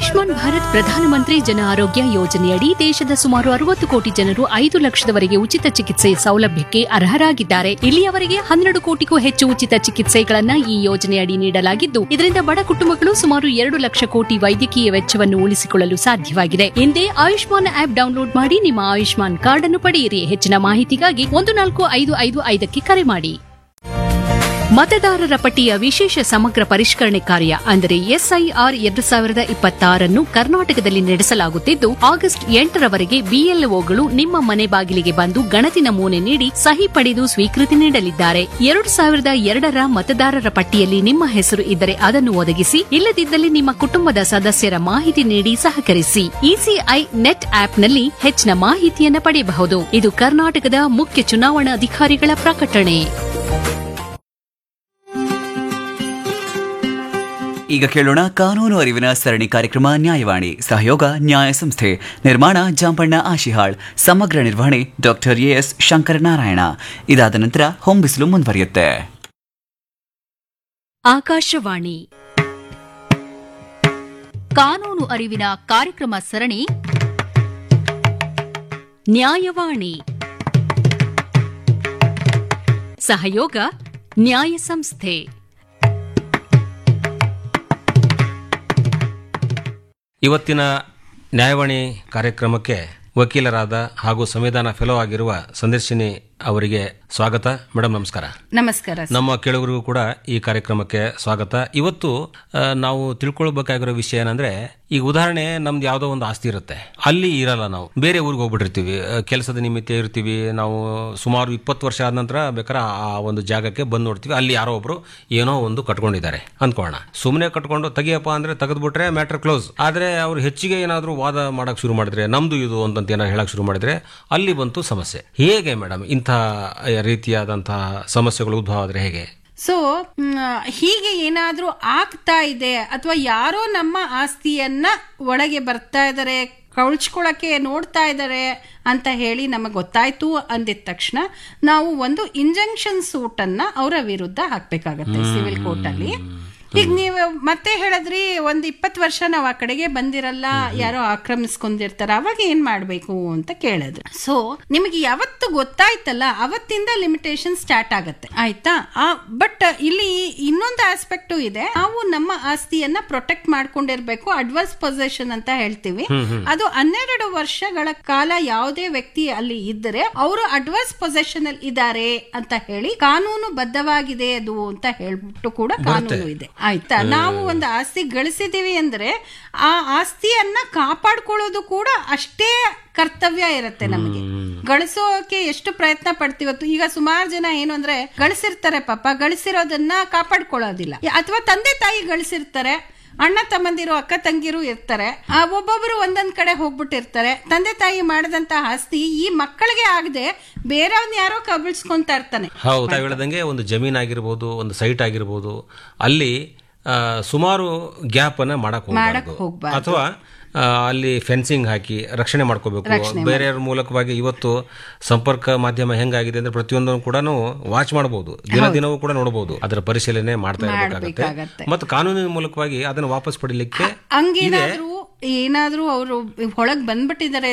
ಆಯುಷ್ಮಾನ್ ಭಾರತ್ ಪ್ರಧಾನಮಂತ್ರಿ ಜನ ಆರೋಗ್ಯ ಯೋಜನೆಯಡಿ ದೇಶದ ಸುಮಾರು ಅರವತ್ತು ಕೋಟಿ ಜನರು ಐದು ಲಕ್ಷದವರೆಗೆ ಉಚಿತ ಚಿಕಿತ್ಸೆ ಸೌಲಭ್ಯಕ್ಕೆ ಅರ್ಹರಾಗಿದ್ದಾರೆ ಇಲ್ಲಿಯವರೆಗೆ ಹನ್ನೆರಡು ಕೋಟಿಗೂ ಹೆಚ್ಚು ಉಚಿತ ಚಿಕಿತ್ಸೆಗಳನ್ನ ಈ ಯೋಜನೆಯಡಿ ನೀಡಲಾಗಿದ್ದು ಇದರಿಂದ ಬಡ ಕುಟುಂಬಗಳು ಸುಮಾರು ಎರಡು ಲಕ್ಷ ಕೋಟಿ ವೈದ್ಯಕೀಯ ವೆಚ್ಚವನ್ನು ಉಳಿಸಿಕೊಳ್ಳಲು ಸಾಧ್ಯವಾಗಿದೆ ಹಿಂದೆ ಆಯುಷ್ಮಾನ್ ಆಪ್ ಡೌನ್ಲೋಡ್ ಮಾಡಿ ನಿಮ್ಮ ಆಯುಷ್ಮಾನ್ ಕಾರ್ಡ್ ಅನ್ನು ಪಡೆಯಿರಿ ಹೆಚ್ಚಿನ ಮಾಹಿತಿಗಾಗಿ ಒಂದು ನಾಲ್ಕು ಐದು ಐದು ಐದಕ್ಕೆ ಕರೆ ಮಾಡಿ ಮತದಾರರ ಪಟ್ಟಿಯ ವಿಶೇಷ ಸಮಗ್ರ ಪರಿಷ್ಕರಣೆ ಕಾರ್ಯ ಅಂದರೆ ಎಸ್ಐಆರ್ ಎರಡು ಸಾವಿರದ ಇಪ್ಪತ್ತಾರನ್ನು ಕರ್ನಾಟಕದಲ್ಲಿ ನಡೆಸಲಾಗುತ್ತಿದ್ದು ಆಗಸ್ಟ್ ಎಂಟರವರೆಗೆ ಬಿಎಲ್ಒಗಳು ನಿಮ್ಮ ಮನೆ ಬಾಗಿಲಿಗೆ ಬಂದು ಗಣತಿ ನಮೂನೆ ನೀಡಿ ಸಹಿ ಪಡೆದು ಸ್ವೀಕೃತಿ ನೀಡಲಿದ್ದಾರೆ ಎರಡು ಸಾವಿರದ ಎರಡರ ಮತದಾರರ ಪಟ್ಟಿಯಲ್ಲಿ ನಿಮ್ಮ ಹೆಸರು ಇದ್ದರೆ ಅದನ್ನು ಒದಗಿಸಿ ಇಲ್ಲದಿದ್ದಲ್ಲಿ ನಿಮ್ಮ ಕುಟುಂಬದ ಸದಸ್ಯರ ಮಾಹಿತಿ ನೀಡಿ ಸಹಕರಿಸಿ ಇಸಿಐ ನೆಟ್ ಆಪ್ನಲ್ಲಿ ಹೆಚ್ಚಿನ ಮಾಹಿತಿಯನ್ನು ಪಡೆಯಬಹುದು ಇದು ಕರ್ನಾಟಕದ ಮುಖ್ಯ ಚುನಾವಣಾಧಿಕಾರಿಗಳ ಪ್ರಕಟಣೆ ಈಗ ಕೇಳೋಣ ಕಾನೂನು ಅರಿವಿನ ಸರಣಿ ಕಾರ್ಯಕ್ರಮ ನ್ಯಾಯವಾಣಿ ಸಹಯೋಗ ನ್ಯಾಯ ಸಂಸ್ಥೆ ನಿರ್ಮಾಣ ಜಾಂಪಣ್ಣ ಆಶಿಹಾಳ್ ಸಮಗ್ರ ನಿರ್ವಹಣೆ ಡಾಕ್ಟರ್ ಎಎಸ್ ಶಂಕರನಾರಾಯಣ ಇದಾದ ನಂತರ ಹೊಂಬಿಸಲು ಮುಂದುವರಿಯುತ್ತೆ ಆಕಾಶವಾಣಿ ಕಾನೂನು ಅರಿವಿನ ಕಾರ್ಯಕ್ರಮ ಸರಣಿ ನ್ಯಾಯವಾಣಿ ಸಹಯೋಗ ನ್ಯಾಯ ಸಂಸ್ಥೆ ಇವತ್ತಿನ ನ್ಯಾಯವಾಣಿ ಕಾರ್ಯಕ್ರಮಕ್ಕೆ ವಕೀಲರಾದ ಹಾಗೂ ಸಂವಿಧಾನ ಫೆಲೋ ಆಗಿರುವ ಸಂದರ್ಶಿನಿ ಅವರಿಗೆ ಸ್ವಾಗತ ಮೇಡಮ್ ನಮಸ್ಕಾರ ನಮಸ್ಕಾರ ಸರ್. ನಮ್ಮ ಕೇಳುಗರಿಗೂ ಕೂಡ ಈ ಕಾರ್ಯಕ್ರಮಕ್ಕೆ ಸ್ವಾಗತ ಇವತ್ತು ಆ, ನಾವು ತಿಳ್ಕೊಳ್ಬೇಕಾಗಿರೋ ವಿಷಯ ಏನಂದ್ರೆ ಈಗ ಉದಾಹರಣೆ ನಮ್ದು ಯಾವುದೋ ಒಂದು ಆಸ್ತಿ ಇರುತ್ತೆ ಅಲ್ಲಿ ಇರಲ್ಲ ನಾವು ಬೇರೆ ಊರಿಗೆ ಹೋಗ್ಬಿಟ್ಟಿರ್ತೀವಿ ಆ, ಕೆಲಸದ ನಿಮಿತ್ತ ಇರ್ತೀವಿ ನಾವು ಸುಮಾರು ಇಪ್ಪತ್ತು ವರ್ಷ ಆದ ನಂತರ ಬೇಕಾದ್ರೆ ಆ ಒಂದು ಜಾಗಕ್ಕೆ ಬಂದು ನೋಡ್ತೀವಿ ಅಲ್ಲಿ ಯಾರೋ ಒಬ್ರು ಏನೋ ಒಂದು ಕಟ್ಕೊಂಡಿದ್ದಾರೆ ಅಂದ್ಕೊಳ್ಳೋಣ ಸುಮ್ಮನೆ ಕಟ್ಕೊಂಡು ತೆಗಿಯಪ್ಪ ಅಂದ್ರೆ ತೆಗೆದ್ಬಿಟ್ರೆ ಮ್ಯಾಟ್ರ್ ಕ್ಲೋಸ್ ಆದ್ರೆ ಅವ್ರು ಹೆಚ್ಚಿಗೆ ಏನಾದರೂ ವಾದ ಮಾಡಕ್ ಶುರು ಮಾಡಿದ್ರೆ ನಮ್ದು ಇದು ಅಂತಂತ ಏನಾದ್ರು ಹೇಳಕ್ ಶುರು ಮಾಡಿದ್ರೆ ಅಲ್ಲಿ ಬಂತು ಸಮಸ್ಯೆ ಹೇಗೆ ಮೇಡಮ್ ಇಂಥ ರೀತಿಯಾದಂತಹ ಸಮಸ್ಯೆಗಳು ಉದ್ಭವ ಆದ್ರೆ ಹೇಗೆ ಸೊ ಮ್, ಹೀಗೆ ಏನಾದ್ರೂ ಆಗ್ತಾ ಇದೆ ಅಥವಾ ಯಾರೋ ನಮ್ಮ ಆಸ್ತಿಯನ್ನ ಒಳಗೆ ಬರ್ತಾ ಇದ್ದಾರೆ ಕಳ್ಚ್ಕೊಳಕ್ಕೆ ನೋಡ್ತಾ ಇದ್ದಾರೆ ಅಂತ ಹೇಳಿ ನಮಗೆ ಗೊತ್ತಾಯ್ತು ಅಂದಿದ ತಕ್ಷಣ ನಾವು ಒಂದು ಇಂಜಂಕ್ಷನ್ ಸೂಟ್ ಅನ್ನ ಅವರ ವಿರುದ್ಧ ಹಾಕ್ಬೇಕಾಗತ್ತೆ ಸಿವಿಲ್ ಕೋರ್ಟ್ ಅಲ್ಲಿ ಈಗ ನೀವು ಮತ್ತೆ ಹೇಳಿದ್ರಿ ಒಂದ್ ಇಪ್ಪತ್ತು ವರ್ಷ ನಾವು ಆ ಕಡೆಗೆ ಬಂದಿರಲ್ಲ ಯಾರೋ ಆಕ್ರಮಿಸ್ಕೊಂಡಿರ್ತಾರ ಅವಾಗ ಏನ್ ಮಾಡ್ಬೇಕು ಅಂತ ಕೇಳಿದ್ರು ಸೊ ನಿಮಗೆ ಯಾವತ್ತು ಗೊತ್ತಾಯ್ತಲ್ಲ ಅವತ್ತಿಂದ ಲಿಮಿಟೇಷನ್ ಸ್ಟಾರ್ಟ್ ಆಗತ್ತೆ ಆಯ್ತಾ ಬಟ್ ಇಲ್ಲಿ ಇನ್ನೊಂದು ಆಸ್ಪೆಕ್ಟ್ ಇದೆ ನಾವು ನಮ್ಮ ಆಸ್ತಿಯನ್ನ ಪ್ರೊಟೆಕ್ಟ್ ಮಾಡ್ಕೊಂಡಿರ್ಬೇಕು ಅಡ್ವಾನ್ಸ್ ಪೊಸೆಷನ್ ಅಂತ ಹೇಳ್ತೀವಿ ಅದು ಹನ್ನೆರಡು ವರ್ಷಗಳ ಕಾಲ ಯಾವುದೇ ವ್ಯಕ್ತಿ ಅಲ್ಲಿ ಇದ್ದರೆ ಅವರು ಅಡ್ವಾನ್ಸ್ ಪೊಸೆಷನ್ ಅಲ್ಲಿ ಇದ್ದಾರೆ ಅಂತ ಹೇಳಿ ಕಾನೂನು ಬದ್ಧವಾಗಿದೆ ಅದು ಅಂತ ಹೇಳ್ಬಿಟ್ಟು ಕೂಡ ಕಾನೂನು ಇದೆ ಆಯ್ತಾ ನಾವು ಒಂದು ಆಸ್ತಿ ಗಳಿಸಿದೀವಿ ಅಂದ್ರೆ ಆ ಆಸ್ತಿಯನ್ನ ಕಾಪಾಡ್ಕೊಳ್ಳೋದು ಕೂಡ ಅಷ್ಟೇ ಕರ್ತವ್ಯ ಇರುತ್ತೆ ನಮಗೆ ಗಳಿಸೋಕೆ ಎಷ್ಟು ಪ್ರಯತ್ನ ಪಡ್ತೀವತ್ತು ಈಗ ಸುಮಾರು ಜನ ಏನು ಅಂದ್ರೆ ಗಳಿಸಿರ್ತಾರೆ ಪಾಪ ಗಳಿಸಿರೋದನ್ನ ಕಾಪಾಡ್ಕೊಳ್ಳೋದಿಲ್ಲ ಅಥವಾ ತಂದೆ ತಾಯಿ ಗಳಿಸಿರ್ತಾರೆ ಅಣ್ಣ ತಮ್ಮಂದಿರು ಅಕ್ಕ ತಂಗಿರು ಇರ್ತಾರೆ ಆ ಒಬ್ಬೊಬ್ರು ಒಂದೊಂದ್ ಕಡೆ ಹೋಗ್ಬಿಟ್ಟಿರ್ತಾರೆ ತಂದೆ ತಾಯಿ ಮಾಡಿದಂತ ಆಸ್ತಿ ಈ ಮಕ್ಕಳಿಗೆ ಆಗದೆ ಬೇರೆಯವ್ನ ಯಾರೋ ಕಬಳಿಸ್ಕೊಂತ ಇರ್ತಾನೆ ಹೌದು ತಾವು ಹೇಳ್ದಂಗೆ ಒಂದು ಜಮೀನ್ ಆಗಿರ್ಬೋದು ಒಂದು ಸೈಟ್ ಆಗಿರ್ಬೋದು ಅಲ್ಲಿ ಆ, ಸುಮಾರು ಗ್ಯಾಪ್ ಅನ್ನ ಮಾಡಕ್ ಹೋಗ್ಬಾರ್ದು ಹೋಗ್ಬಾರ್ದು. ಅಥವಾ ಆ, ಅಲ್ಲಿ ಫೆನ್ಸಿಂಗ್ ಹಾಕಿ ರಕ್ಷಣೆ ಮಾಡ್ಕೋಬೇಕು ಬೇರೆಯವ್ರ ಮೂಲಕವಾಗಿ ಇವತ್ತು ಸಂಪರ್ಕ ಮಾಧ್ಯಮ ಹೆಂಗಾಗಿದೆ ಅಂದ್ರೆ ಪ್ರತಿಯೊಂದನ್ನು ಕೂಡ ವಾಚ್ ಮಾಡಬಹುದು ದಿನ ದಿನವೂ ಕೂಡ ನೋಡಬಹುದು ಅದರ ಪರಿಶೀಲನೆ ಮಾಡ್ತಾ ಇರಬೇಕಾಗತ್ತೆ ಮಾಡ್ಬೇಕಾಗತ್ತೆ. ಮತ್ತು ಕಾನೂನಿನ ಮೂಲಕವಾಗಿ ಅದನ್ನು ವಾಪಸ್ ಪಡಿಲಿಕ್ಕೆ ಹಂಗೇನಾದ್ರೂ ಏನಾದ್ರೂ ಅವರು ಹೊಳಗ್ ಬಂದ್ಬಿಟ್ಟಿದ್ದಾರೆ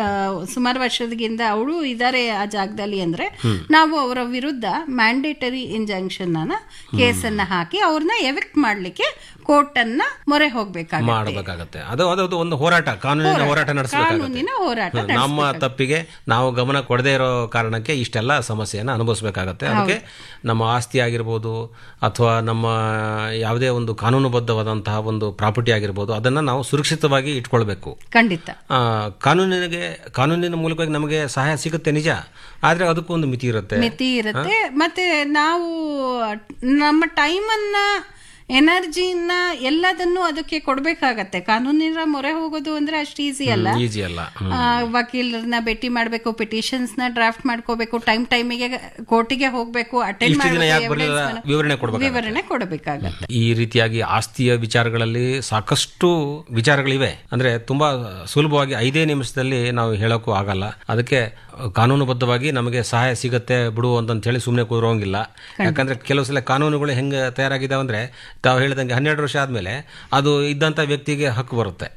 ಸುಮಾರು ವರ್ಷದಿಂದ ಅವಳು ಇದ್ದಾರೆ ಆ ಜಾಗದಲ್ಲಿ ಅಂದ್ರೆ ನಾವು ಅವರ ವಿರುದ್ಧ ಮ್ಯಾಂಡೇಟರಿ ಇಂಜಂಕ್ಷನ್ ಕೇಸನ್ನ ಹಾಕಿ ಅವ್ರನ್ನ ಎವಿಕ್ಟ್ ಮಾಡ್ಲಿಕ್ಕೆ ಕೋರ್ಟ್ ಅನ್ನ ಮೊರೆ ಹೋಗ್ಬೇಕಾಗುತ್ತೆ ಮಾಡಬೇಕಾಗತ್ತೆ ಅದು ಅದು ಒಂದು ಹೋರಾಟ ಕಾನೂನಿನ ಹೋರಾಟ ನಡೆಸಬೇಕಾಗುತ್ತೆ ಕಾನೂನಿನ ಹೋರಾಟ ನಮ್ಮ ತಪ್ಪಿಗೆ ನಾವು ಗಮನ ಕೊಡದೇ ಇರೋ ಕಾರಣಕ್ಕೆ ಇಷ್ಟೆಲ್ಲ ಸಮಸ್ಯೆಯನ್ನು ಅನುಭವಿಸಬೇಕಾಗತ್ತೆ ಅದಕ್ಕೆ ನಮ್ಮ ಆಸ್ತಿ ಆಗಿರ್ಬೋದು ಅಥವಾ ನಮ್ಮ ಯಾವುದೇ ಒಂದು ಕಾನೂನುಬದ್ಧವಾದಂತಹ ಒಂದು ಪ್ರಾಪರ್ಟಿ ಆಗಿರ್ಬೋದು ಅದನ್ನ ನಾವು ಸುರಕ್ಷಿತವಾಗಿ ಇಟ್ಕೊಳ್ಬೇಕು ಖಂಡಿತ ಆ, ಕಾನೂನಿಗೆ ಕಾನೂನಿನ ಮೂಲಕವಾಗಿ ನಮಗೆ ಸಹಾಯ ಸಿಗುತ್ತೆ ನಿಜ ಆದ್ರೆ ಅದಕ್ಕೂ ಒಂದು ಮಿತಿ ಇರುತ್ತೆ ಮಿತಿ ಇರುತ್ತೆ ಮತ್ತೆ ನಾವು ನಮ್ಮ ಟೈಮನ್ನ ಎನರ್ಜಿನ ಎಲ್ಲದನ್ನು ಅದಕ್ಕೆ ಕೊಡ್ಬೇಕಾಗತ್ತೆ ಕಾನೂನಿನ ಮೊರೆ ಹೋಗೋದು ಅಂದ್ರೆ ಅಷ್ಟು ಈಸಿ ಅಲ್ಲ ಈಸಿ ಅಲ್ಲ ಹ್ಮ್. ಆ, ವಕೀಲರನ್ನ ಭೇಟಿ ಮಾಡಬೇಕು ಪಿಟಿಷನ್ಸ್ ನ ಡ್ರಾಫ್ಟ್ ಮಾಡ್ಕೋಬೇಕು ಟೈಮ್ ಟೈಮಿಗೆ ಕೋರ್ಟಿಗೆ ಹೋಗ್ಬೇಕು ಅಟೆಂಡ್ ಇಷ್ಟು ದಿನ ಯಾಕೆ ಬರಲಿಲ್ಲ ವಿವರಣೆ ಕೊಡ್ಬೇಕು ವಿವರಣೆ ಕೊಡಬೇಕಾಗತ್ತೆ ಈ ರೀತಿಯಾಗಿ ಆಸ್ತಿಯ ವಿಚಾರಗಳಲ್ಲಿ ಸಾಕಷ್ಟು ವಿಚಾರಗಳಿವೆ ಅಂದ್ರೆ ತುಂಬಾ ಸುಲಭವಾಗಿ ಐದೇ ನಿಮಿಷದಲ್ಲಿ ನಾವು ಹೇಳೋಕ್ಕೂ ಆಗಲ್ಲ ಅದಕ್ಕೆ ಕಾನೂನುಬದ್ಧವಾಗಿ ನಮಗೆ ಸಹಾಯ ಸಿಗತ್ತೆ ಬಿಡು ಅಂತ ಹೇಳಿ ಸುಮ್ಮನೆ ಕೂರೋಂಗಿಲ್ಲ ಯಾಕಂದ್ರೆ ಕೆಲವು ಸಲ ಕಾನೂನುಗಳು ಹೆಂಗೆ ತಯಾರಾಗಿದ್ದಾವೆ ಅಂದ್ರೆ ತಾವು ಹೇಳಿದಂಗೆ ಹನ್ನೆರಡು ವರ್ಷ ಆದ್ಮೇಲೆ ಅದು ಇದ್ದಂತ ವ್ಯಕ್ತಿಗೆ ಹಕ್ಕು ಬರುತ್ತೆ